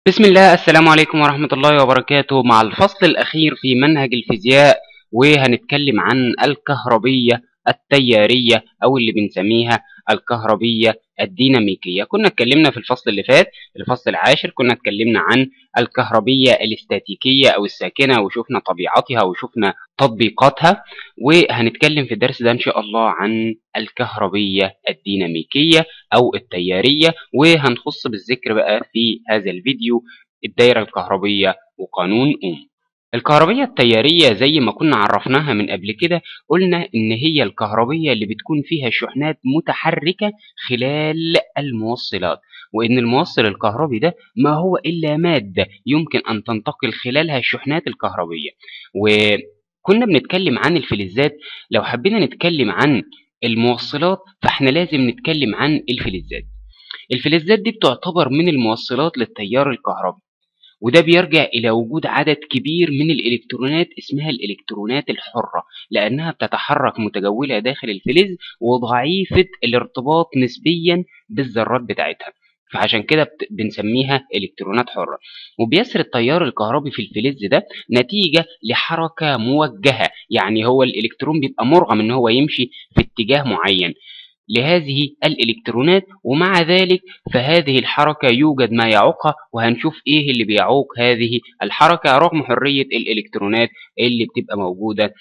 بسم الله السلام عليكم ورحمة الله وبركاته مع الفصل الأخير في منهج الفيزياء وهنتكلم عن الكهربية التيارية أو اللي بنسميها الكهربية الديناميكية كنا اتكلمنا في الفصل اللي فات الفصل العاشر كنا اتكلمنا عن الكهربية الاستاتيكية أو الساكنة وشفنا طبيعتها وشفنا تطبيقاتها وهنتكلم في الدرس ده إن شاء الله عن الكهربية الديناميكية أو التيارية وهنخص بالذكر بقى في هذا الفيديو الدائرة الكهربية وقانون أوم الكهربية التيارية زي ما كنا عرفناها من قبل كده قلنا إن هي الكهربية اللي بتكون فيها شحنات متحركة خلال الموصلات وإن الموصل الكهربي ده ما هو إلا مادة يمكن أن تنتقل خلالها الشحنات الكهربية وكنا بنتكلم عن الفلزات لو حبينا نتكلم عن الموصلات فاحنا لازم نتكلم عن الفلزات الفلزات دي بتعتبر من الموصلات للتيار الكهربي وده بيرجع إلى وجود عدد كبير من الإلكترونات اسمها الإلكترونات الحرة لأنها بتتحرك متجولة داخل الفلز وضعيفة الارتباط نسبيا بالذرات بتاعتها فعشان كده بنسميها الكترونات حره وبيسري التيار الكهربي في الفلز ده نتيجه لحركه موجهه يعني هو الالكترون بيبقى مرغم ان هو يمشي في اتجاه معين لهذه الإلكترونات ومع ذلك فهذه الحركة يوجد ما يعوقها وهنشوف إيه اللي بيعوق هذه الحركة رغم حرية الإلكترونات اللي بتبقى موجودة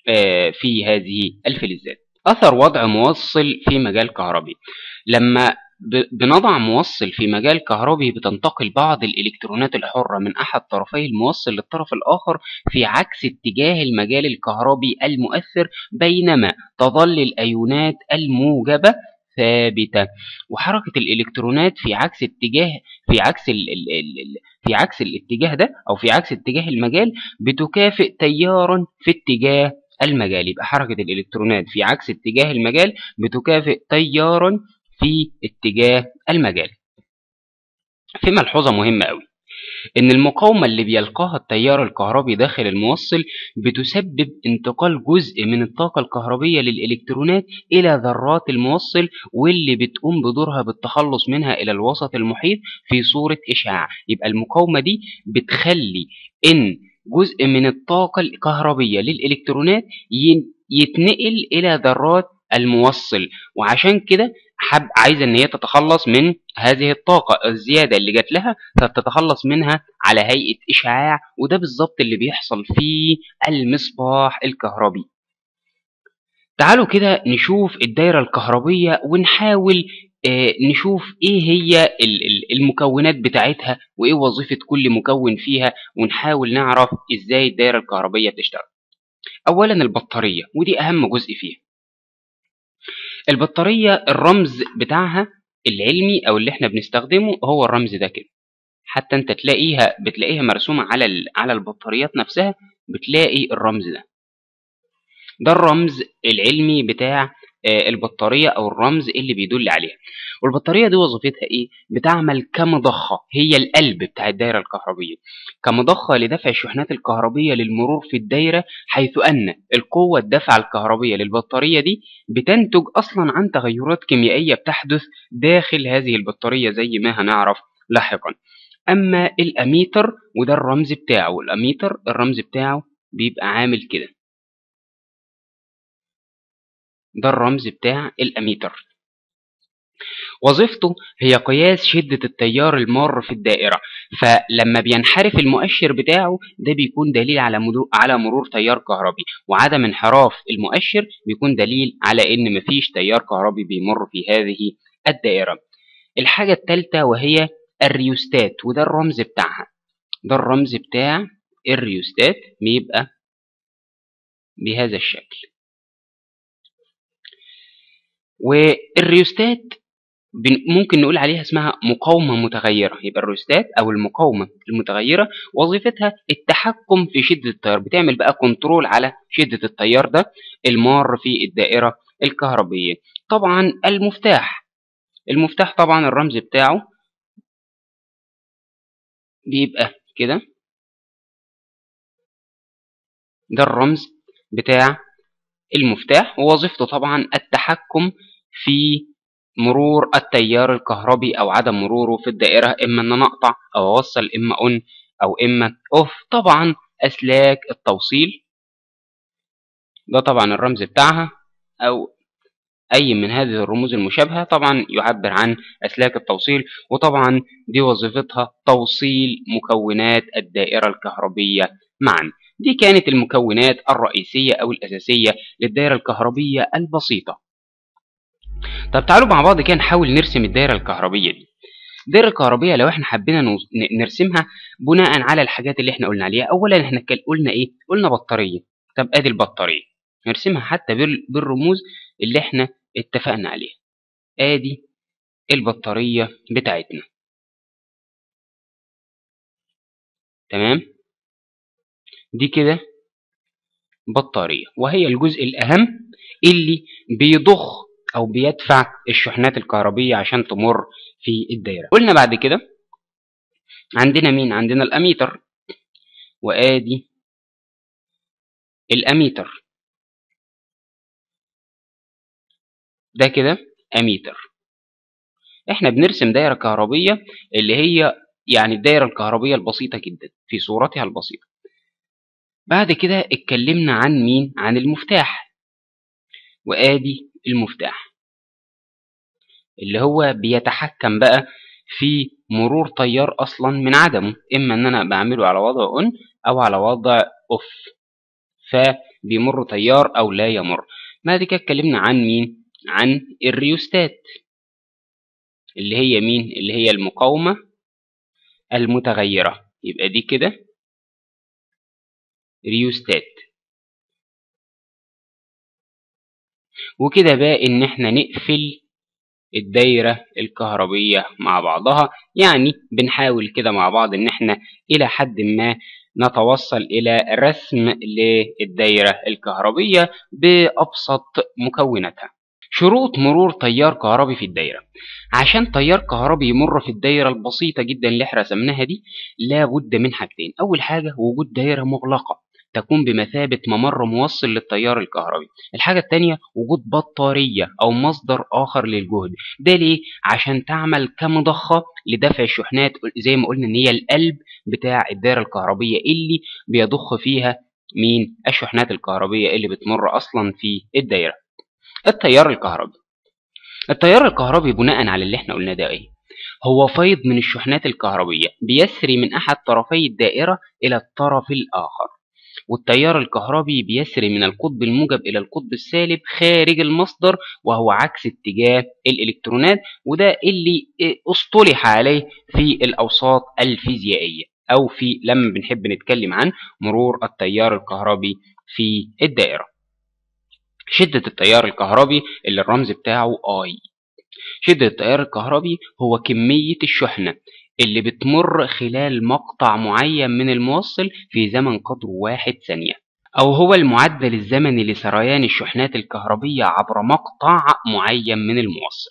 في هذه الفلزات أثر وضع موصل في مجال كهربي لما بنضع موصل في مجال كهربي بتنتقل بعض الإلكترونات الحرة من أحد طرفي الموصل للطرف الآخر في عكس اتجاه المجال الكهربي المؤثر بينما تظل الأيونات الموجبة ثابتة وحركة الإلكترونات في عكس اتجاه في عكس ال ال ال في عكس الاتجاه ده أو في عكس اتجاه المجال بتكافئ تيارا في اتجاه المجال يبقى حركة الإلكترونات في عكس اتجاه المجال بتكافئ تيارا في اتجاه المجال في ملحوظة مهمة قوي إن المقاومة اللي بيلقاها التيار الكهربي داخل الموصل بتسبب انتقال جزء من الطاقة الكهربية للإلكترونات إلى ذرات الموصل واللي بتقوم بدورها بالتخلص منها إلى الوسط المحيط في صورة إشعاع يبقى المقاومة دي بتخلي إن جزء من الطاقة الكهربية للإلكترونات يتنقل إلى ذرات الموصل وعشان كده حب عايزه ان هي تتخلص من هذه الطاقه الزياده اللي جات لها فبتتخلص منها على هيئه اشعاع وده بالظبط اللي بيحصل في المصباح الكهربي تعالوا كده نشوف الدايره الكهربيه ونحاول نشوف ايه هي المكونات بتاعتها وايه وظيفه كل مكون فيها ونحاول نعرف ازاي الدايره الكهربيه بتشتغل اولا البطاريه ودي اهم جزء فيها البطارية الرمز بتاعها العلمي أو اللي احنا بنستخدمه هو الرمز ده كده حتى انت تلاقيها بتلاقيها مرسومة على على البطاريات نفسها بتلاقي الرمز ده ده الرمز العلمي بتاع البطارية أو الرمز اللي بيدل عليها والبطارية دي وظيفتها إيه؟ بتعمل كمضخة هي القلب بتاع الدايرة الكهربية كمضخة لدفع الشحنات الكهربية للمرور في الدايرة حيث أن القوة الدفع الكهربية للبطارية دي بتنتج أصلا عن تغيرات كيميائية بتحدث داخل هذه البطارية زي ما هنعرف لاحقا أما الأميتر وده الرمز بتاعه الأميتر الرمز بتاعه بيبقى عامل كده ده الرمز بتاع الأميتر وظيفته هي قياس شدة التيار المار في الدائرة فلما بينحرف المؤشر بتاعه ده بيكون دليل على مرور على مرور تيار كهربي وعدم انحراف المؤشر بيكون دليل على ان مفيش تيار كهربي بيمر في هذه الدائرة الحاجة الثالثة وهي الريوستات وده الرمز بتاعها ده الرمز بتاع الريوستات بيبقى بهذا الشكل والريوستات ممكن نقول عليها اسمها مقاومة متغيرة يبقى الريوستات أو المقاومة المتغيرة وظيفتها التحكم في شدة التيار بتعمل بقى كنترول على شدة التيار ده المار في الدائرة الكهربية طبعا المفتاح المفتاح طبعا الرمز بتاعه بيبقى كده ده الرمز بتاع المفتاح ووظيفته طبعا التحكم في مرور التيار الكهربي او عدم مروره في الدائره اما ان انا اقطع او اوصل اما اون او اما اوف طبعا اسلاك التوصيل ده طبعا الرمز بتاعها او اي من هذه الرموز المشابهه طبعا يعبر عن اسلاك التوصيل وطبعا دي وظيفتها توصيل مكونات الدائره الكهربيه معا دي كانت المكونات الرئيسيه او الاساسيه للدائره الكهربيه البسيطه طب تعالوا مع بعض كده نحاول نرسم الدائره الكهربيه دي الدائره الكهربيه لو احنا حبينا نرسمها بناء على الحاجات اللي احنا قلنا عليها اولا احنا قلنا ايه قلنا بطاريه طب ادي البطاريه نرسمها حتى بالرموز اللي احنا اتفقنا عليها ادي البطاريه بتاعتنا تمام دي كده بطاريه وهي الجزء الاهم اللي بيضخ او بيدفع الشحنات الكهربيه عشان تمر في الدايره قلنا بعد كده عندنا مين عندنا الاميتر وادي الاميتر ده كده اميتر احنا بنرسم دايره كهربيه اللي هي يعني الدايره الكهربيه البسيطه جدا في صورتها البسيطه بعد كده اتكلمنا عن مين عن المفتاح وادي المفتاح اللي هو بيتحكم بقى في مرور تيار اصلا من عدمه اما ان انا بعمله على وضع اون او على وضع اوف فبيمر تيار او لا يمر بعد كده اتكلمنا عن مين عن الريوستات اللي هي مين اللي هي المقاومه المتغيره يبقى دي كده ريوستات وكده بقى ان احنا نقفل الدايرة الكهربية مع بعضها يعني بنحاول كده مع بعض ان احنا الى حد ما نتوصل الى رسم للدايرة الكهربية بابسط مكوناتها شروط مرور تيار كهربي في الدايرة عشان تيار كهربي يمر في الدايرة البسيطة جدا اللي احنا رسمناها دي لابد من حاجتين اول حاجة وجود دايرة مغلقة تكون بمثابة ممر موصل للتيار الكهربي الحاجة التانية وجود بطارية أو مصدر آخر للجهد ده ليه؟ عشان تعمل كمضخة لدفع الشحنات زي ما قلنا إن هي القلب بتاع الدائرة الكهربية اللي بيضخ فيها مين؟ الشحنات الكهربية اللي بتمر أصلا في الدائرة التيار الكهربي التيار الكهربي بناء على اللي احنا قلناه ده ايه؟ هو فيض من الشحنات الكهربية بيسري من أحد طرفي الدائرة إلى الطرف الآخر والتيار الكهربي بيسري من القطب الموجب إلى القطب السالب خارج المصدر وهو عكس اتجاه الإلكترونات وده اللي اصطلح عليه في الأوساط الفيزيائية أو في لما بنحب نتكلم عن مرور التيار الكهربي في الدائرة شدة التيار الكهربي اللي الرمز بتاعه I شدة التيار الكهربي هو كمية الشحنة اللي بتمر خلال مقطع معين من الموصل في زمن قدره واحد ثانية أو هو المعدل الزمني لسريان الشحنات الكهربية عبر مقطع معين من الموصل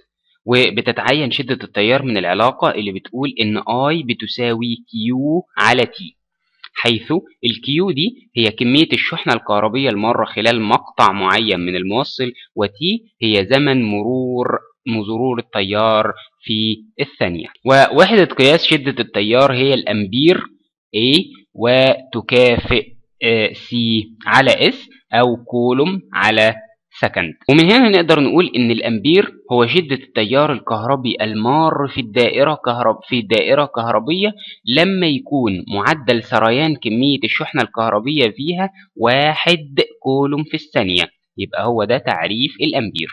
وبتتعين شدة التيار من العلاقة اللي بتقول إن I بتساوي Q على T حيث الكيو دي هي كمية الشحنة الكهربية المارة خلال مقطع معين من الموصل وتي هي زمن مرور مرور التيار في الثانية ووحدة قياس شدة التيار هي الأمبير A وتكافئ C على S أو كولوم على سكند ومن هنا نقدر نقول ان الامبير هو شدة التيار الكهربي المار في الدائرة كهرب في دائرة كهربية لما يكون معدل سريان كمية الشحنة الكهربية فيها واحد كولوم في الثانية يبقى هو ده تعريف الامبير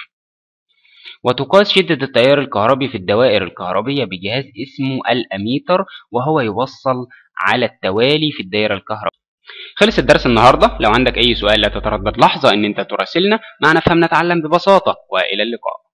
وتقاس شدة التيار الكهربي في الدوائر الكهربية بجهاز اسمه الأميتر وهو يوصل على التوالي في الدائرة الكهربية خلص الدرس النهاردة لو عندك أي سؤال لا تتردد لحظة أن أنت تراسلنا معنا فهم نتعلم ببساطة وإلى اللقاء